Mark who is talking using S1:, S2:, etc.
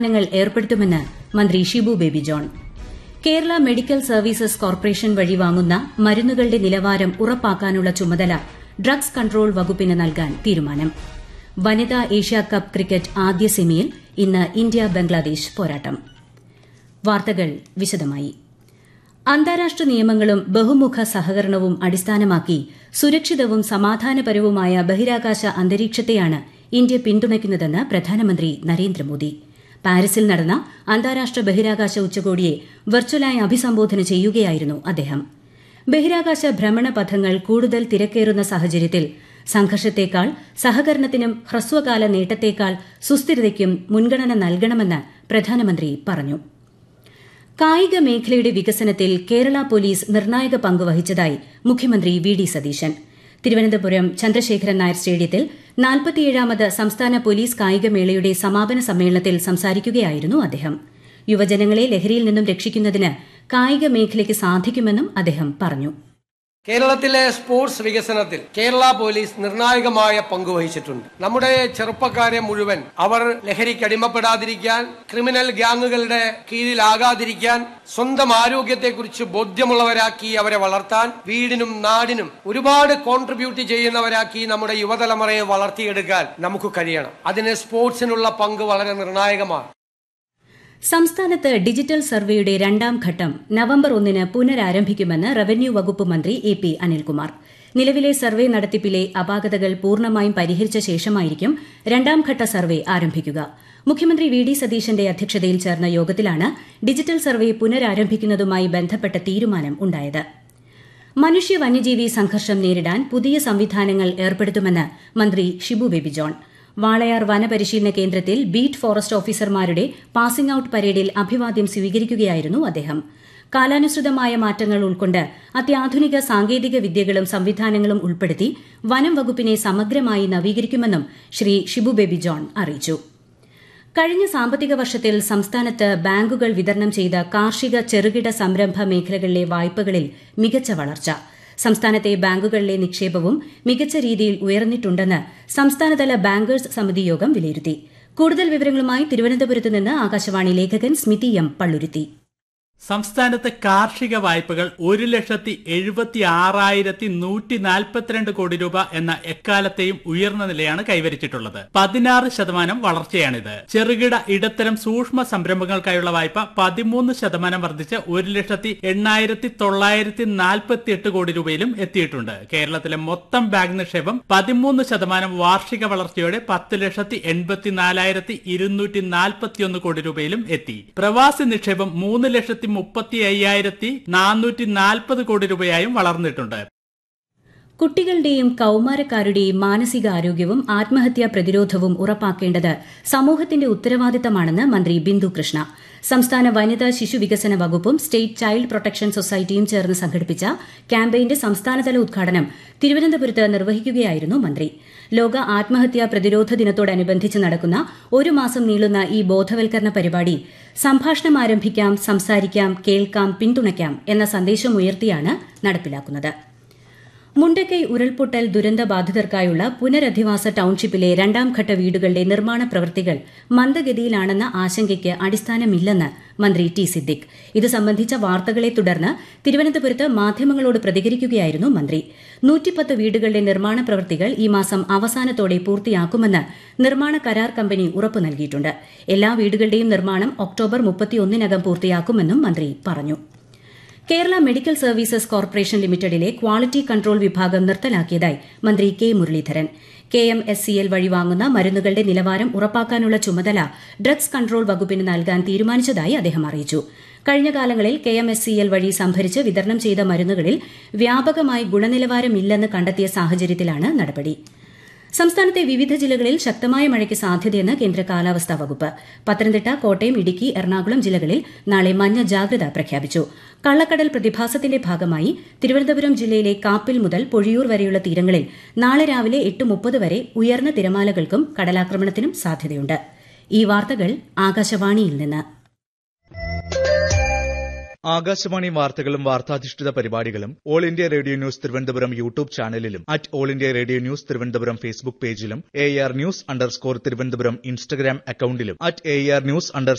S1: ങ്ങൾ ഏർപ്പെടുത്തുമെന്ന് മന്ത്രി Shibu Baby John Kerala medical services corporation വഴി വാങ്ങുന്ന മരുന്നുകളുടെ നിലവാരം ഉറപ്പാക്കാനുള്ള ചുമതല ഡ്രഗ്സ് കൺട്രോൾ വകുപ്പിന് നൽകാൻ തീരുമാനം വനിതാ ഏഷ്യാകപ്പ് ക്രിക്കറ്റ് ആദ്യ സെമിയിൽ ഇന്ന് ഇന്ത്യ ബംഗ്ലാദേശ് പോരാട്ടം വാർത്തകൾ വിശദമായി അന്താരാഷ്ട്ര നിയമങ്ങളും ബഹുമുഖ സഹകരണവും അടിസ്ഥാനമാക്കി സുരക്ഷിതവും സമാധാനപരവുമായ ബഹിരാകാശ അന്തരീക്ഷത്തെയാണ് ഇന്ത്യ പിന്തുണയ്ക്കുന്നതെന്ന് പ്രധാനമന്ത്രി നരേന്ദ്രമോദി പാരീസിൽ നടന്ന അന്താരാഷ്ട്ര ബഹിരാകാശ ഉച്ചകോടിയെ വെർച്വലായി അഭിസംബോധന ചെയ്യുകയായിരുന്നു അദ്ദേഹം ബഹിരാകാശ ഭ്രമണ പഥങ്ങൾ കൂടുതൽ തിരക്കേറുന്ന സാഹചര്യത്തിൽ സംഘർഷത്തേക്കാൾ സഹകരണത്തിനും ഹ്രസ്വകാല നേട്ടത്തേക്കാൾ സുസ്ഥിരതയ്ക്കും മുൻഗണന നൽകണമെന്ന് പ്രധാനമന്ത്രി പറഞ്ഞു കായിക മേഖലയുടെ വികസനത്തിൽ കേരള പോലീസ് നിർണായക പങ്ക് വഹിച്ചതായി മുഖ്യമന്ത്രി വി ഡി സതീശൻ തിരുവനന്തപുരം ചന്ദ്രശേഖരൻ നായർ സ്റ്റേഡിയത്തിൽ നാൽപ്പത്തിയേഴാമത് സംസ്ഥാന പോലീസ് കായികമേളയുടെ സമാപന സമ്മേളനത്തിൽ സംസാരിക്കുകയായിരുന്നു അദ്ദേഹം യുവജനങ്ങളെ ലഹരിയിൽ നിന്നും രക്ഷിക്കുന്നതിന് കായിക മേഖലയ്ക്ക് സാധിക്കുമെന്നും അദ്ദേഹം പറഞ്ഞു
S2: കേരളത്തിലെ സ്പോർട്സ് വികസനത്തിൽ കേരള പോലീസ് നിർണായകമായ പങ്ക് വഹിച്ചിട്ടുണ്ട് നമ്മുടെ ചെറുപ്പക്കാരെ മുഴുവൻ അവർ ലഹരിക്ക് അടിമപ്പെടാതിരിക്കാൻ ക്രിമിനൽ ഗ്യാങ്ങുകളുടെ കീഴിലാകാതിരിക്കാൻ സ്വന്തം ആരോഗ്യത്തെക്കുറിച്ച് ബോധ്യമുള്ളവരാക്കി അവരെ വളർത്താൻ വീടിനും നാടിനും ഒരുപാട് കോൺട്രിബ്യൂട്ട് ചെയ്യുന്നവരാക്കി നമ്മുടെ യുവതലമുറയെ വളർത്തിയെടുക്കാൻ നമുക്ക് കഴിയണം അതിന് സ്പോർട്സിനുള്ള പങ്ക് വളരെ നിർണായകമാണ്
S1: സംസ്ഥാനത്ത് ഡിജിറ്റൽ സർവേയുടെ രണ്ടാം ഘട്ടം നവംബർ ഒന്നിന് പുനരാരംഭിക്കുമെന്ന് റവന്യൂ വകുപ്പ് മന്ത്രി എ പി അനിൽകുമാർ നിലവിലെ സർവേ നടത്തിപ്പിലെ അപാകതകൾ പൂർണ്ണമായും പരിഹരിച്ച ശേഷമായിരിക്കും രണ്ടാംഘട്ട സർവേ ആരംഭിക്കുക മുഖ്യമന്ത്രി വി ഡി സതീശന്റെ അധ്യക്ഷതയിൽ ചേർന്ന യോഗത്തിലാണ് ഡിജിറ്റൽ സർവേ പുനരാരംഭിക്കുന്നതുമായി ബന്ധപ്പെട്ട തീരുമാനം ഉണ്ടായത് മനുഷ്യ വന്യജീവി സംഘർഷം നേരിടാൻ പുതിയ സംവിധാനങ്ങൾ ഏർപ്പെടുത്തുമെന്ന് മന്ത്രി ഷിബു ബേബി ജോൺ വാളയാർ വനപരിശീലന കേന്ദ്രത്തിൽ ബീറ്റ് ഫോറസ്റ്റ് ഓഫീസർമാരുടെ പാസിംഗ് ഔട്ട് പരേഡിൽ അഭിവാദ്യം സ്വീകരിക്കുകയായിരുന്നു അദ്ദേഹം കാലാനുസൃതമായ മാറ്റങ്ങൾ ഉൾക്കൊണ്ട് അത്യാധുനിക സാങ്കേതിക വിദ്യകളും സംവിധാനങ്ങളും ഉൾപ്പെടുത്തി വനം വകുപ്പിനെ സമഗ്രമായി നവീകരിക്കുമെന്നും ശ്രീ ഷിബു ബേബി ജോൺ അറിയിച്ചു കഴിഞ്ഞ സാമ്പത്തിക വർഷത്തിൽ സംസ്ഥാനത്ത് ബാങ്കുകൾ വിതരണം ചെയ്ത കാർഷിക ചെറുകിട സംരംഭ മേഖലകളിലെ വായ്പകളിൽ മികച്ച വളർച്ച സംസ്ഥാനത്തെ ബാങ്കുകളിലെ നിക്ഷേപവും മികച്ച രീതിയിൽ ഉയർന്നിട്ടുണ്ടെന്ന് സംസ്ഥാനതല ബാങ്കേഴ്സ് സമിതി യോഗം വിലയിരുത്തി കൂടുതൽ വിവരങ്ങളുമായി തിരുവനന്തപുരത്ത് നിന്ന് ആകാശവാണി ലേഖകൻ സ്മിതി എം പള്ളുരുത്തി
S3: സംസ്ഥാനത്ത് കാർഷിക വായ്പകൾ ഒരു ലക്ഷത്തി എഴുപത്തി ആറായിരത്തി നൂറ്റി നാൽപ്പത്തിരണ്ട് കോടി രൂപ എന്ന എക്കാലത്തെയും ഉയർന്ന നിലയാണ് കൈവരിച്ചിട്ടുള്ളത് പതിനാറ് ശതമാനം വളർച്ചയാണിത് ചെറുകിട ഇടത്തരം സൂക്ഷ്മ സംരംഭങ്ങൾക്കായുള്ള വായ്പ പതിമൂന്ന് ശതമാനം വർദ്ധിച്ച് ഒരു ലക്ഷത്തി എണ്ണായിരത്തി തൊള്ളായിരത്തി നാൽപ്പത്തി എട്ട് കോടി രൂപയിലും എത്തിയിട്ടുണ്ട് കേരളത്തിലെ മൊത്തം ബാങ്ക് നിക്ഷേപം പതിമൂന്ന് ശതമാനം വാർഷിക വളർച്ചയോടെ പത്ത് ലക്ഷത്തി എൺപത്തിനാലായിരത്തി ഇരുന്നൂറ്റി നാൽപ്പത്തിയൊന്ന് കോടി രൂപയിലും എത്തി പ്രവാസി നിക്ഷേപം മൂന്ന് ലക്ഷത്തി മുപ്പത്തി അയ്യായിരത്തി നാനൂറ്റി നാൽപ്പത് കോടി രൂപയായും വളർന്നിട്ടുണ്ട്
S1: കുട്ടികളുടെയും കൌമാരക്കാരുടെയും മാനസികാരോഗ്യവും ആത്മഹത്യാ പ്രതിരോധവും ഉറപ്പാക്കേണ്ടത് സമൂഹത്തിന്റെ ഉത്തരവാദിത്തമാണെന്ന് മന്ത്രി ബിന്ദു കൃഷ്ണ സംസ്ഥാന വനിതാ ശിശു വികസന വകുപ്പും സ്റ്റേറ്റ് ചൈൽഡ് പ്രൊട്ടക്ഷൻ സൊസൈറ്റിയും ചേർന്ന് സംഘടിപ്പിച്ച ക്യാമ്പയിന്റെ സംസ്ഥാനതല ഉദ്ഘാടനം തിരുവനന്തപുരത്ത് നിർവഹിക്കുകയായിരുന്നു മന്ത്രി ലോക ആത്മഹത്യാ പ്രതിരോധ ദിനത്തോടനുബന്ധിച്ച് നടക്കുന്ന ഒരു മാസം നീളുന്ന ഈ ബോധവൽക്കരണ പരിപാടി സംഭാഷണം ആരംഭിക്കാം സംസാരിക്കാം കേൾക്കാം പിന്തുണയ്ക്കാം എന്ന സന്ദേശമുയർത്തിയാണ് നടപ്പിലാക്കുന്നത് മുണ്ടക്കൈ ഉരുൾപൊട്ടൽ ദുരന്തബാധിതർക്കായുള്ള പുനരധിവാസ ടൌൺഷിപ്പിലെ രണ്ടാംഘട്ട വീടുകളുടെ നിർമ്മാണ പ്രവൃത്തികൾ മന്ദഗതിയിലാണെന്ന ആശങ്കയ്ക്ക് അടിസ്ഥാനമില്ലെന്ന് മന്ത്രി ടി സിദ്ദിഖ് ഇത് സംബന്ധിച്ച വാർത്തകളെ തുടർന്ന് തിരുവനന്തപുരത്ത് മാധ്യമങ്ങളോട് പ്രതികരിക്കുകയായിരുന്നു മന്ത്രി നൂറ്റിപ്പത്ത് വീടുകളുടെ നിർമ്മാണ പ്രവൃത്തികൾ ഈ മാസം അവസാനത്തോടെ പൂർത്തിയാക്കുമെന്ന് നിർമ്മാണ കരാർ കമ്പനി ഉറപ്പു നൽകിയിട്ടുണ്ട് എല്ലാ വീടുകളുടെയും നിർമ്മാണം ഒക്ടോബർ മുപ്പത്തിയൊന്നിനകം പൂർത്തിയാക്കുമെന്നും മന്ത്രി പറഞ്ഞു കേരള മെഡിക്കൽ സർവീസസ് കോർപ്പറേഷൻ ലിമിറ്റഡിലെ ക്വാളിറ്റി കൺട്രോൾ വിഭാഗം നിർത്തലാക്കിയതായി മന്ത്രി K Muraleedharan K M S C L വഴി വാങ്ങുന്ന മരുന്നുകളുടെ നിലവാരം ഉറപ്പാക്കാനുള്ള ചുമതല ഡ്രഗ്സ് കൺട്രോൾ വകുപ്പിന് നൽകാൻ തീരുമാനിച്ചതായി അദ്ദേഹം അറിയിച്ചു കഴിഞ്ഞ കാലങ്ങളിൽ K M S C L വഴി സംഭരിച്ച് വിതരണം ചെയ്ത മരുന്നുകളിൽ വ്യാപകമായി ഗുണനിലവാരമില്ലെന്ന് കണ്ടെത്തിയ സാഹചര്യത്തിലാണ് നടപടി സംസ്ഥാനത്തെ വിവിധ ജില്ലകളിൽ ശക്തമായ മഴയ്ക്ക് സാധ്യതയെന്ന് കേന്ദ്ര കാലാവസ്ഥാ വകുപ്പ് പത്തനംതിട്ട കോട്ടയം ഇടുക്കി എറണാകുളം ജില്ലകളിൽ നാളെ മഞ്ഞ ജാഗ്രത പ്രഖ്യാപിച്ചു കള്ളക്കടൽ പ്രതിഭാസത്തിന്റെ ഭാഗമായി തിരുവനന്തപുരം ജില്ലയിലെ കാപ്പിൽ മുതൽ പൊഴിയൂർ വരെയുള്ള തീരങ്ങളിൽ നാളെ രാവിലെ എട്ട് മുപ്പത് വരെ ഉയർന്ന തിരമാലകൾക്കും കടലാക്രമണത്തിനും സാധ്യതയുണ്ട് ഈ വാർത്തകൾ ആകാശവാണിയിൽ നിന്ന്
S4: ആകാശവാണി വാർത്തകളും വാർത്താധിഷ്ഠിത പരിപാടികളും all India radio news Thiruvananthapuram YouTube ചാനലിലും at all India radio news Thiruvananthapuram Facebook പേജിലും A R news underscore Thiruvananthapuram Instagram അക്കൌണ്ടിലും at A R news under